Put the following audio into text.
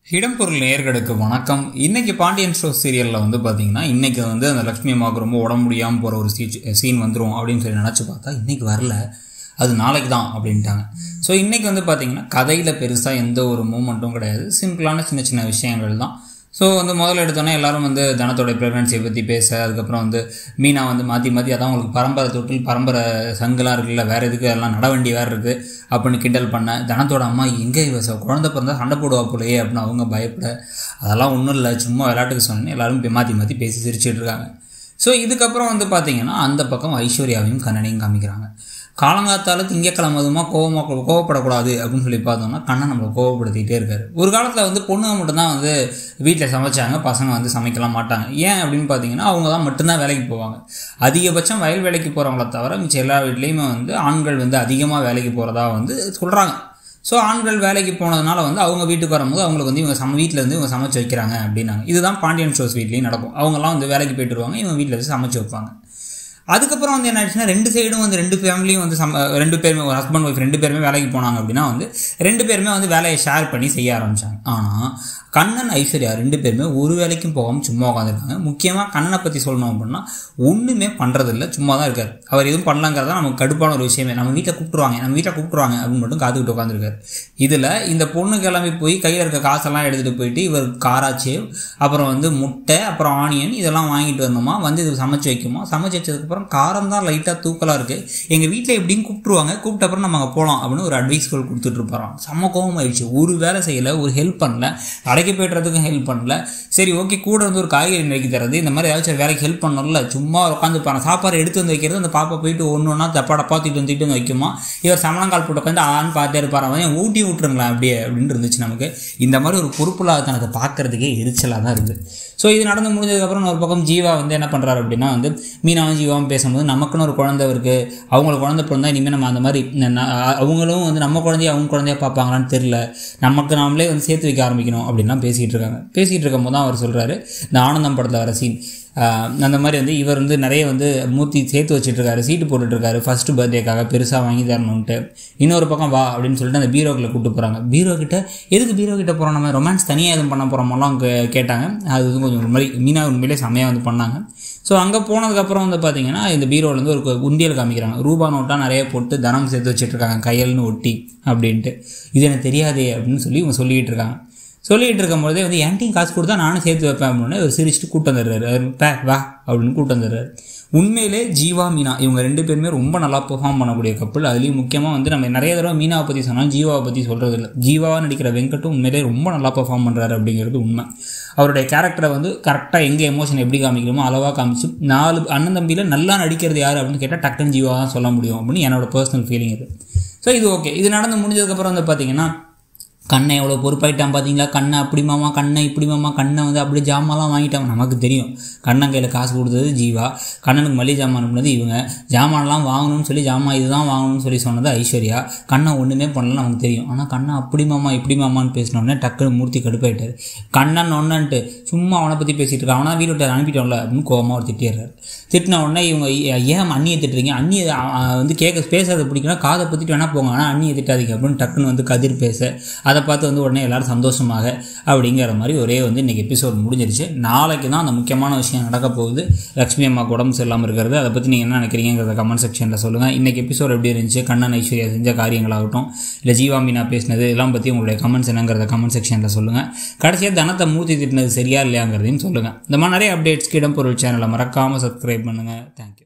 இடம்பொருள் நேயர்களுக்கு வணக்கம் இன்னைக்கு பாண்டியன் ஷோ சீரியலில் வந்து பார்த்தீங்கன்னா இன்னைக்கு வந்து அந்த லக்ஷ்மி அம்மாவுக்கு ரொம்ப உடம்பு முடியாமல் போகிற ஒரு சீ சீன் வந்துடும் அப்படின்னு சொல்லி நினச்சி பார்த்தா இன்னைக்கு வரல அது நாளைக்கு தான் அப்படின்ட்டாங்க ஸோ இன்னைக்கு வந்து பார்த்தீங்கன்னா கதையில் பெருசாக எந்த ஒரு மூமெண்ட்டும் கிடையாது சிம்பிளான சின்ன சின்ன விஷயங்கள் தான் ஸோ வந்து முதல்ல எடுத்தோன்னே எல்லாரும் வந்து தனத்தோட ப்ரெக்னன்சியை பற்றி பேச அதுக்கப்புறம் வந்து மீனா வந்து மாற்றி மாற்றி அதான் உங்களுக்கு பரம்பரை தொட்டில் பரம்பரை சங்குலாம் இருக்குல்ல வேறு எதுக்கு எல்லாம் நட வண்டி வேறு இருக்குது அப்படின்னு கிண்டல் பண்ண தனத்தோட அம்மா எங்கே இவ ச- குழந்தை பிறந்தா சண்டை போடுவா போலையே அப்படின்னு அவங்க பயப்பட அதெல்லாம் ஒன்றும் இல்லை சும்மா விளையாட்டுக்கு சொன்னேன் எல்லாரும் இப்ப மாற்றி மாற்றி பேசி சிரிச்சிட்டு இருக்காங்க ஸோ இதுக்கப்புறம் வந்து பார்த்தீங்கன்னா அந்த பக்கம் ஐஸ்வர்யாவையும் கண்ணனையும் காமிக்கிறாங்க காலங்காத்தால திங்கக்கிழமை அதுமா கோவமாக கோவப்படக்கூடாது அப்படின்னு சொல்லி பார்த்தோம்னா கண்ணன் நம்மளை கோவப்படுத்திக்கிட்டே இருக்காரு ஒரு காலத்தில் வந்து பொண்ணுங்க மட்டும்தான் வந்து வீட்டில் சமைச்சாங்க பசங்க வந்து சமைக்கலாம் மாட்டாங்க ஏன் அப்படின்னு பார்த்தீங்கன்னா அவங்க தான் மட்டும்தான் வேலைக்கு போவாங்க அதிகபட்சம் வயல் வேலைக்கு போகிறவங்கள தவிர மிச்சம் எல்லா வீட்லேயுமே வந்து ஆண்கள் வந்து அதிகமாக வேலைக்கு போகிறதா வந்து சொல்கிறாங்க ஸோ ஆண்கள் வேலைக்கு போனதுனால வந்து அவங்க வீட்டுக்கு வரும்போது அவங்களுக்கு வந்து இவங்க சம வீட்டில் இருந்து இவங்க சமைச்சு வைக்கிறாங்க அப்படின்னாங்க இதுதான் பாண்டியன் ஷோஸ் வீட்லேயும் நடக்கும் அவங்கெல்லாம் வந்து வேலைக்கு போயிட்டு வருவாங்க இவங்க வீட்டில் வச்சு சமைச்சு வைப்பாங்க அதுக்கப்புறம் வந்து என்ன ஆச்சுன்னா ரெண்டு சைடும் வந்து ரெண்டு ஃபேமிலியும் வந்து சம ரெண்டு பேருமே ஒரு ஹஸ்பண்ட் ஒய்ஃப் ரெண்டு பேருமே வேலைக்கு போனாங்க அப்படின்னா வந்து ரெண்டு பேருமே வந்து வேலையை ஷேர் பண்ணி செய்ய ஆரம்பிச்சாங்க ஆனால் கண்ணன் ஐஸ்வர்யா ரெண்டு பேருமே ஒரு வேலைக்கும் போகாமல் சும்மா உட்காந்துருக்காங்க முக்கியமாக கண்ணனை பற்றி சொல்லணும் அப்படின்னா ஒன்றுமே பண்ணுறதில்ல சும்மா தான் இருக்கார் அவர் எதுவும் பண்ணலங்கிறதா நமக்கு கடுப்பான ஒரு விஷயமே நம்ம வீட்டில் கூப்பிட்டுருவாங்க நம்ம வீட்டில் கூப்பிட்டுருவாங்க அப்படின்னு மட்டும் காத்துக்கிட்டு உட்காந்துருக்காரு இதில் இந்த பொண்ணு கிளம்பி போய் கையில் இருக்க காசெல்லாம் எடுத்துகிட்டு போயிட்டு இவர் காராச்சேவ் அப்புறம் வந்து முட்டை அப்புறம் ஆனியன் இதெல்லாம் வாங்கிட்டு வரணுமா வந்து இது சமைச்சு வைக்குமா சமைச்சு வச்சதுக்கப்புறம் காரம் தான் லைட்டாக தூக்கலாக இருக்குது எங்கள் வீட்டில் எப்படியும் கூப்பிட்டுருவாங்க கூப்பிட்ட அப்புறம் நம்ம அங்கே போகலாம் அப்படின்னு ஒரு அட்வைஸ் கால் கொடுத்துட்டு இருப்பாராம் செம்ம கோவம் ஆயிடுச்சு ஒரு வேலை செய்யலை ஒரு ஹெல்ப் பண்ணல கடைக்கு போய்ட்டுறதுக்கும் ஹெல்ப் பண்ணல சரி ஓகே கூட வந்து ஒரு காய்கறி நறுக்கி தரது இந்த மாதிரி ஏதாச்சும் ஒரு வேலைக்கு ஹெல்ப் பண்ணணும்ல சும்மா உட்காந்து பாருங்க சாப்பாடு எடுத்து வந்து வைக்கிறது அந்த பாப்பா போயிட்டு ஒன்று ஒன்றா தப்பா டப்பா தூக்கிட்டு வந்து தூக்கிட்டு வந்து வைக்குமா இவர் சமணங்கால் போட்டு உட்காந்து ஆன்னு பார்த்தே இருப்பார் அவன் ஏன் ஊட்டி விட்டுருங்களேன் அப்படியே அப்படின்னு இருந்துச்சு நமக்கு இந்த மாதிரி ஒரு பொறுப்புலாத தனக்கு பார்க்கறதுக்கே எரிச்சலாக தான் இருக்குது ஸோ இது நடந்து முடிஞ்சதுக்கப்புறம் ஒரு பக்கம் ஜீவா வந்து என்ன பண்ணுறாரு அப்படின்னா வந்து மீனாவும் ஜீவாவும் பேசும்போது நமக்குன்னு ஒரு குழந்தை இருக்குது அவங்களுக்கு குழந்தை பிறந்தா இனிமேல் நம்ம அந்த மாதிரி ந- ந- அவங்களும் வந்து நம்ம குழந்தைய அவங்க குழந்தைய பார்ப்பாங்களான்னு தெரில நமக்கு நாமளே வந்து சேர்த்து வைக்க ஆரம்பிக்கணும் அப்படின்லாம் பேசிகிட்டு இருக்காங்க பேசிகிட்டு இருக்கும்போது தான் அவர் சொல்கிறாரு இந்த ஆனந்தம் படத்தில் வர சீன் அந்த மாதிரி வந்து இவர் வந்து நிறைய வந்து மூர்த்தி சேர்த்து வச்சுட்டு இருக்காரு சீட்டு போட்டுட்டு இருக்காரு ஃபர்ஸ்ட் பர்த்டேக்காக பெருசாக வாங்கி தரணுன்ட்டு இன்னொரு பக்கம் வா அப்படின்னு சொல்லிட்டு அந்த பீரோக்கில் கூட்டு போகிறாங்க பீரோ கிட்ட எதுக்கு பீரோ கிட்ட போகிறோம் நம்ம ரொமான்ஸ் தனியாக எதுவும் பண்ண போகிறோமெல்லாம் கேட்டாங்க அது வந்து கொஞ்சம் ஒரு மாதிரி மீனா உண்மையிலே செம்மையாக வந்து பண்ணாங்க ஸோ அங்கே போனதுக்கப்புறம் வந்து பார்த்தீங்கன்னா இந்த பீரோலேருந்து ஒரு கு- உண்டியல் காமிக்கிறாங்க ரூபா நோட்டாக நிறைய போட்டு தனம் சேர்த்து வச்சுட்டு இருக்காங்க கையல்னு ஒட்டி அப்படின்ட்டு இது எனக்கு தெரியாதே அப்படின்னு சொல்லி இவங்க சொல்லிக்கிட்டு இருக்காங்க சொல்லிகிட்டு இருக்கும்போதே வந்து என்கிட்டையும் காசு கொடுத்தா நானும் சேர்த்து வைப்பேன் அப்படின்னு ஒரு சிரிச்சுட்டு கூட்டு வந்துடுறாரு அவர் பே வா அப்படின்னு கூட்டு வந்துடுறாரு உண்மையிலே ஜீவா மீனா இவங்க ரெண்டு பேருமே ரொம்ப நல்லா பெர்ஃபார்ம் பண்ணக்கூடிய கப்பல் அதுலேயும் முக்கியமாக வந்து நம்ம நிறைய தடவை மீனாவை பற்றி சொன்னாலும் ஜீவாவை பற்றி சொல்கிறது இல்லை ஜீவாவாக நடிக்கிற வெங்கட்டும் உண்மையிலே ரொம்ப நல்லா பெர்ஃபார்ம் பண்ணுறாரு அப்படிங்கிறது உண்மை அவருடைய கேரக்டரை வந்து கரெக்டாக எங்கே எமோஷன் எப்படி காமிக்கணுமோ அளவாக காமிச்சு நாலு அண்ணன் தம்பியில் நல்லா நடிக்கிறது யார் அப்படின்னு கேட்டால் டக்குன்னு ஜீவா தான் சொல்ல முடியும் அப்படின்னு என்னோட பர்சனல் ஃபீலிங் இது ஸோ இது ஓகே இது நடந்து முடிஞ்சதுக்கப்புறம் வந்து பார்த்தீங்கன்னா கண்ணை எவ்வளோ பொறுப்பாயிட்டான் பார்த்தீங்களா கண்ணை அப்படி மாமா கண்ணை இப்படி மாமா கண்ணை வந்து அப்படி ஜாமான்லாம் வாங்கிட்டான் நமக்கு தெரியும் கண்ணன் கையில் காசு கொடுத்தது ஜீவா கண்ணனுக்கு மளிகை ஜாமான் அனுப்புனது இவங்க ஜாமான்லாம் வாங்கணும்னு சொல்லி ஜாமான் இதுதான் வாங்கணும்னு சொல்லி சொன்னது ஐஸ்வர்யா கண்ணை ஒன்றுமே பண்ணலன்னு நமக்கு தெரியும் ஆனால் கண்ணை அப்படி மாமா இப்படி மாமான்னு பேசினோடனே டக்குனு மூர்த்தி கடுப்பாயிட்டார் கண்ணன் ஒன்றுன்ட்டு சும்மா அவனை பற்றி பேசிட்டு இருக்கான் அவனா வீட்டு விட்டு அனுப்பிட்டோம்ல அப்படின்னு கோவமாக ஒரு திட்டிடுறாரு திட்டின உடனே இவங்க ஏ- ஏன் அண்ணியை திட்டுறீங்க அண்ணியை அ- அ- வந்து கேட்க பேசுறது பிடிக்குன்னா காதை பற்றிட்டு வேணா போங்க ஆனால் அண்ணியை திட்டாதீங்க அப்படின்னு டக்குன்னு வந்து கதிர் பேச அதை பார்த்து வந்து உடனே எல்லாரும் சந்தோஷமாக அப்படிங்கிற மாதிரி ஒரே வந்து இன்றைக்கி எபிசோட் முடிஞ்சிருச்சு நாளைக்கு தான் அந்த முக்கியமான விஷயம் நடக்க போகுது லக்ஷ்மி அம்மாவுக்கு உடம்பு சரியில்லாமல் இருக்கிறது அதை பற்றி நீங்கள் என்ன நினைக்கிறீங்கிறத கமெண்ட் செக்ஷனில் சொல்லுங்கள் இன்றைக்கி எபிசோட் எப்படி இருந்துச்சு கண்ணன் ஐஸ்வர்யா செஞ்ச காரியங்களாகட்டும் இல்லை ஜீவா மீனா பேசினது இதெல்லாம் பற்றி உங்களுடைய கமெண்ட்ஸ் என்னங்கிறத கமெண்ட் செக்ஷனில் சொல்லுங்கள் கடைசியாக தனத்தை மூர்த்தி திட்டினது சரியா இல்லையாங்கிறதையும் சொல்லுங்கள் இந்த மாதிரி நிறைய அப்டேட்ஸ்க்கு இடம்பொருள் சேனலை மறக்காமல் சப்ஸ்கிரைப் பண்ணுங்கள் தேங்க்யூ